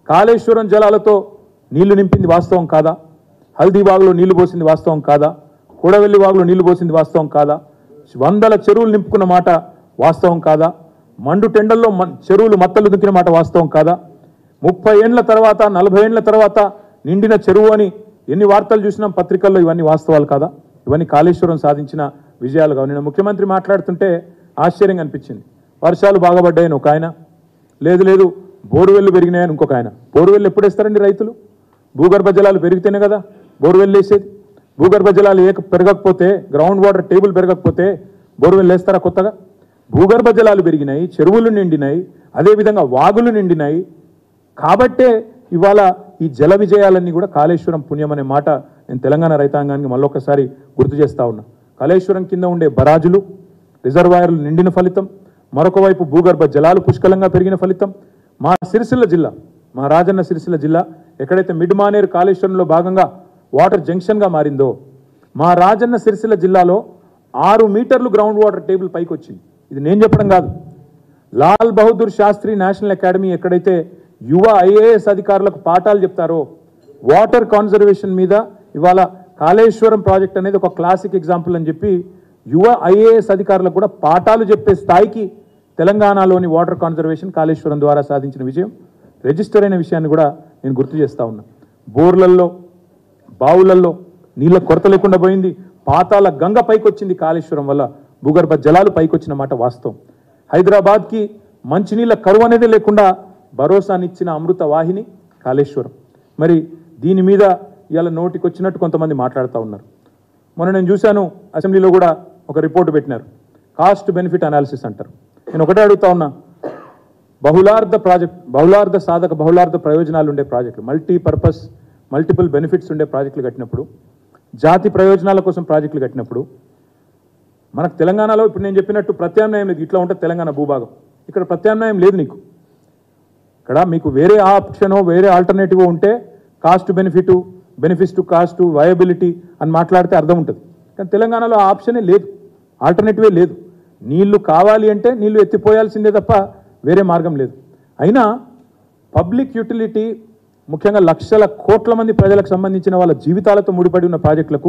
కాళేశ్వరం జలాలతో నీళ్లు నింపింది వాస్తవం కాదా హల్దీబాగ్లో నీళ్లు పోసింది వాస్తవం కాదా కూడవెల్లి వాగులో నీళ్లు పోసింది వాస్తవం కాదా వందల చెరువులు నింపుకున్న మాట వాస్తవం కాదా మండు టెండల్లో మన్- చెరువులు మత్తలు దుక్కిన మాట వాస్తవం కాదా ముప్పై ఏండ్ల తర్వాత నలభై ఏండ్ల తర్వాత నిండిన చెరువు అని ఎన్ని వార్తలు చూసినాం పత్రికల్లో ఇవన్నీ వాస్తవాలు కాదా ఇవన్నీ కాళేశ్వరం సాధించిన విజయాలుగా నిన్న ముఖ్యమంత్రి మాట్లాడుతుంటే ఆశ్చర్యంగా అనిపించింది వర్షాలు బాగా పడ్డాయని ఒక ఆయన లేదు లేదు బోరువెల్లు పెరిగినాయని ఇంకొక ఆయన బోరువెల్లు ఎప్పుడు వేస్తారండి రైతులు భూగర్భ జలాలు పెరిగితేనే కదా బోరువెల్లు వేసేది భూగర్భ జలాలు ఏక పెరగకపోతే గ్రౌండ్ వాటర్ టేబుల్ పెరగకపోతే బోరువెల్లు వేస్తారా కొత్తగా భూగర్భ జలాలు పెరిగినాయి చెరువులు నిండినాయి అదేవిధంగా వాగులు నిండినాయి కాబట్టే ఇవాళ ఈ జల విజయాలన్నీ కూడా కాళేశ్వరం పుణ్యం అనే మాట నేను తెలంగాణ రైతాంగానికి మళ్ళొకసారి గుర్తు చేస్తా ఉన్నా కాళేశ్వరం కింద ఉండే బరాజులు రిజర్వాయర్లు నిండిన ఫలితం మరొక వైపు భూగర్భ జలాలు పుష్కలంగా పెరిగిన ఫలితం మా సిరిసిల్ల జిల్లా మా రాజన్న సిరిసిల్ల జిల్లా ఎక్కడైతే మిడ్ మానేరు కాళేశ్వరంలో భాగంగా వాటర్ జంక్షన్గా మారిందో మా రాజన్న సిరిసిల్ల జిల్లాలో ఆరు మీటర్లు గ్రౌండ్ వాటర్ టేబుల్ పైకి వచ్చింది ఇది నేను చెప్పడం కాదు లాల్ బహదూర్ శాస్త్రి నేషనల్ అకాడమీ ఎక్కడైతే యువ ఐఏఎస్ అధికారులకు పాఠాలు చెప్తారో వాటర్ కాన్జర్వేషన్ మీద ఇవాళ కాళేశ్వరం ప్రాజెక్ట్ అనేది ఒక క్లాసిక్ ఎగ్జాంపుల్ అని చెప్పి యువ ఐఏఎస్ అధికారులకు కూడా పాఠాలు చెప్పే స్థాయికి తెలంగాణలోని వాటర్ కాన్జర్వేషన్ కాళేశ్వరం ద్వారా సాధించిన విజయం రిజిస్టర్ అయిన విషయాన్ని కూడా నేను గుర్తు చేస్తా ఉన్నా బోర్లల్లో బావులల్లో నీళ్ళ కొరత లేకుండా పోయింది పాతాల గంగ పైకొచ్చింది కాళేశ్వరం వల్ల భూగర్భ జలాలు పైకొచ్చిన మాట వాస్తవం హైదరాబాద్కి మంచినీళ్ళ కరువు అనేది లేకుండా భరోసానిచ్చిన అమృత వాహిని కాళేశ్వరం మరి దీని మీద ఇవాళ నోటికి వచ్చినట్టు కొంతమంది మాట్లాడుతూ ఉన్నారు మొన్న నేను చూశాను అసెంబ్లీలో కూడా ఒక రిపోర్ట్ పెట్టినారు కాస్ట్ బెనిఫిట్ అనాలిసిస్ అంటారు నేను ఒకటే అడుగుతా ఉన్నా బహుళార్థ ప్రాజెక్ట్ బహుళార్థ సాధక బహుళార్థ ప్రయోజనాలు ఉండే ప్రాజెక్టులు మల్టీ పర్పస్ మల్టిపుల్ బెనిఫిట్స్ ఉండే ప్రాజెక్టులు కట్టినప్పుడు జాతి ప్రయోజనాల కోసం ప్రాజెక్టులు కట్టినప్పుడు మనకు తెలంగాణలో ఇప్పుడు నేను చెప్పినట్టు ప్రత్యామ్నాయం లేదు ఇట్లా ఉంటుంది తెలంగాణ భూభాగం ఇక్కడ ప్రత్యామ్నాయం లేదు నీకు ఇక్కడ మీకు వేరే ఆప్షనో వేరే ఆల్టర్నేటివ్ ఉంటే cost benefit benefits to cost viability అని మాట్లాడితే అర్థం ఉంటుంది కానీ తెలంగాణలో ఆ ఆప్షనే లేదు ఆల్టర్నేటివే లేదు నీళ్లు కావాలి అంటే నీళ్లు ఎత్తిపోయాల్సిందే తప్ప వేరే మార్గం లేదు అయినా పబ్లిక్ యూటిలిటీ ముఖ్యంగా లక్షల కోట్ల మంది ప్రజలకు సంబంధించిన వాళ్ళ జీవితాలతో ముడిపడి ఉన్న ప్రాజెక్టులకు